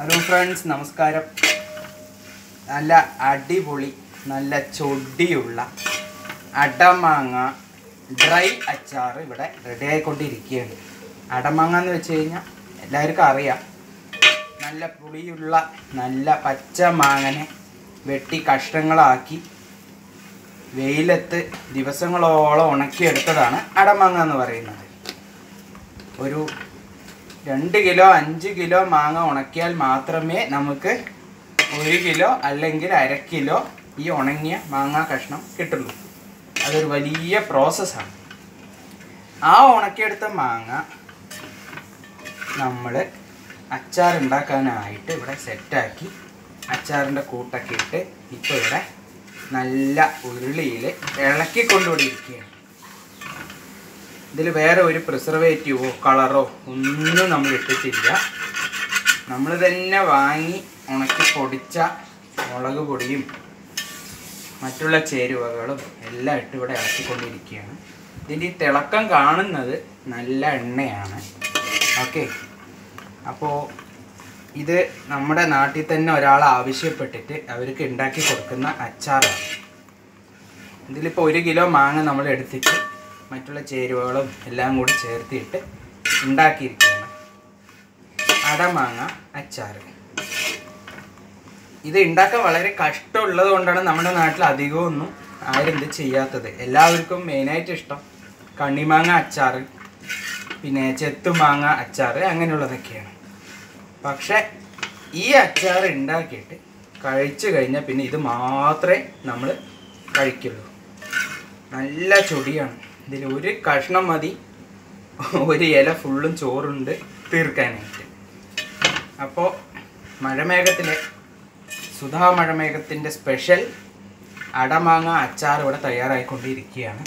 hello friends നമസ്കാരം നല്ല അടിപൊളി നല്ല ചൊടിയുള്ള അടമാങ്ങ ഡ്രൈ അച്ചാർ ഇവിടെ റെഡി ആയിക്കൊണ്ടിരിക്കുകയാണ് അടമാങ്ങ എന്ന് വെച്ച് കഴിഞ്ഞാൽ എല്ലാവർക്കും അറിയാം നല്ല പുളിയുള്ള നല്ല പച്ച മാങ്ങനെ വെട്ടി കഷ്ണങ്ങളാക്കി വെയിലത്ത് ദിവസങ്ങളോളം ഉണക്കിയെടുത്തതാണ് അടമാങ്ങ എന്ന് പറയുന്നത് ഒരു രണ്ട് കിലോ അഞ്ച് കിലോ മാങ്ങ ഉണക്കിയാൽ മാത്രമേ നമുക്ക് ഒരു കിലോ അല്ലെങ്കിൽ അര കിലോ ഈ ഉണങ്ങിയ മാങ്ങ കഷ്ണം കിട്ടുള്ളൂ അതൊരു വലിയ പ്രോസസ്സാണ് ആ ഉണക്കിയെടുത്ത മാങ്ങ നമ്മൾ അച്ചാർ ഉണ്ടാക്കാനായിട്ട് ഇവിടെ സെറ്റാക്കി അച്ചാറിൻ്റെ കൂട്ടൊക്കെ ഇട്ട് ഇപ്പോൾ ഇവിടെ നല്ല ഉരുളിയിൽ ഇളക്കിക്കൊണ്ടുകൂടി ഇരിക്കുകയാണ് ഇതിൽ വേറെ ഒരു പ്രിസർവേറ്റീവോ കളറോ ഒന്നും നമ്മൾ ഇട്ടിട്ടില്ല നമ്മൾ തന്നെ വാങ്ങി ഉണക്കി പൊടിച്ച മുളക് പൊടിയും മറ്റുള്ള ചേരുവകളും എല്ലാം ഇട്ട് ഇവിടെ ഇളക്കിക്കൊണ്ടിരിക്കുകയാണ് ഇതിൻ്റെ ഈ തിളക്കം കാണുന്നത് നല്ല എണ്ണയാണ് ഓക്കെ അപ്പോൾ ഇത് നമ്മുടെ നാട്ടിൽ തന്നെ ഒരാൾ ആവശ്യപ്പെട്ടിട്ട് അവർക്ക് ഉണ്ടാക്കി കൊടുക്കുന്ന അച്ചാറാണ് ഇതിലിപ്പോൾ ഒരു കിലോ മാങ്ങ നമ്മൾ എടുത്തിട്ട് മറ്റുള്ള ചേരുവകളും എല്ലാം കൂടി ചേർത്തിട്ട് ഉണ്ടാക്കിയിരിക്കുകയാണ് അടമാങ്ങ അച്ചാർ ഇത് ഉണ്ടാക്കാൻ വളരെ കഷ്ടമുള്ളത് കൊണ്ടാണ് നമ്മുടെ നാട്ടിൽ അധികമൊന്നും ആരും ഇത് ചെയ്യാത്തത് എല്ലാവർക്കും മെയിനായിട്ട് ഇഷ്ടം കണ്ണിമാങ്ങ അച്ചാർ പിന്നെ ചെത്തുമാങ്ങ അച്ചാർ അങ്ങനെയുള്ളതൊക്കെയാണ് പക്ഷെ ഈ അച്ചാർ ഉണ്ടാക്കിയിട്ട് കഴിച്ചു കഴിഞ്ഞാൽ പിന്നെ ഇത് മാത്രമേ നമ്മൾ കഴിക്കുള്ളൂ നല്ല ചൊടിയാണ് ഇതിൽ ഒരു കഷ്ണം മതി ഒരു ഇല ഫുള്ളും ചോറുണ്ട് തീർക്കാനായിട്ട് അപ്പോൾ മഴമേഘത്തിലെ സുധാ മഴമേഘത്തിൻ്റെ സ്പെഷ്യൽ അടമാങ്ങ അച്ചാർ ഇവിടെ തയ്യാറായിക്കൊണ്ടിരിക്കുകയാണ്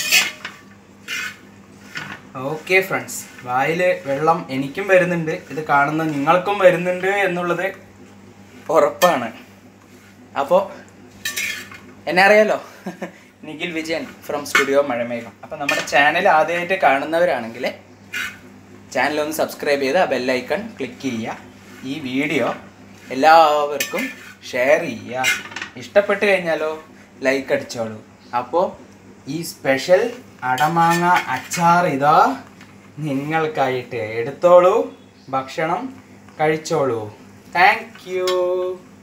ഓക്കെ ഫ്രണ്ട്സ് വായിൽ വെള്ളം എനിക്കും വരുന്നുണ്ട് ഇത് കാണുന്ന നിങ്ങൾക്കും വരുന്നുണ്ട് എന്നുള്ളത് ഉറപ്പാണ് അപ്പോൾ എന്നെ അറിയാലോ നിഖിൽ വിജയൻ ഫ്രം സ്റ്റുഡിയോ മഴമേഘം അപ്പം നമ്മുടെ ചാനൽ ആദ്യമായിട്ട് കാണുന്നവരാണെങ്കിൽ ചാനൽ ഒന്ന് സബ്സ്ക്രൈബ് ചെയ്ത് ആ ബെല്ലൈക്കൺ ക്ലിക്ക് ചെയ്യുക ഈ വീഡിയോ എല്ലാവർക്കും ഷെയർ ചെയ്യുക ഇഷ്ടപ്പെട്ട് കഴിഞ്ഞാലോ ലൈക്ക് അടിച്ചോളൂ അപ്പോൾ ഈ സ്പെഷ്യൽ അടമാങ്ങ അച്ചാർ ഇതാ നിങ്ങൾക്കായിട്ട് എടുത്തോളൂ ഭക്ഷണം കഴിച്ചോളൂ താങ്ക് യു